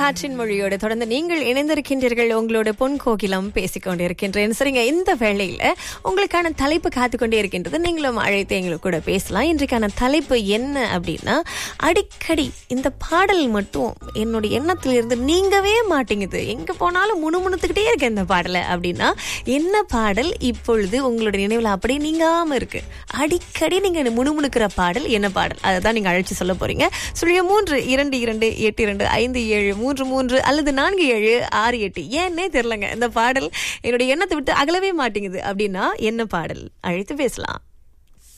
காற்றின் மொழியோடு தொடர்ந்து நீங்கள் இணைந்திருக்கின்றீர்கள் உங்களோட பொன் கோகிலம் பேசிக் கொண்டிருக்கின்றேன் சரிங்க இந்த வேளையில உங்களுக்கான தலைப்பு காத்து கொண்டே இருக்கின்றது நீங்களும் அழைத்து எங்களுக்கு கூட பேசலாம் இன்றைக்கான தலைப்பு என்ன அப்படின்னா அடிக்கடி இந்த பாடல் மட்டும் என்னுடைய எண்ணத்துல இருந்து நீங்கவே மாட்டேங்குது எங்க போனாலும் முணுமுணுத்துக்கிட்டே இருக்கு இந்த பாடலை அப்படின்னா என்ன பாடல் இப்பொழுது உங்களுடைய நினைவுல அப்படியே நீங்காம இருக்கு அடிக்கடி நீங்க முணுமுணுக்கிற பாடல் என்ன பாடல் அதை தான் நீங்க அழைச்சு சொல்ல போறீங்க சொல்லிய மூன்று இரண்டு இரண்டு எட்டு இரண்டு ஐந்து ஏழு மூன்று மூன்று அல்லது நான்கு ஏழு ஆறு எட்டு ஏன்னே தெரியலங்க இந்த பாடல் என்னுடைய எண்ணத்தை விட்டு அகலவே மாட்டேங்குது அப்படின்னா என்ன பாடல் அழைத்து பேசலாம்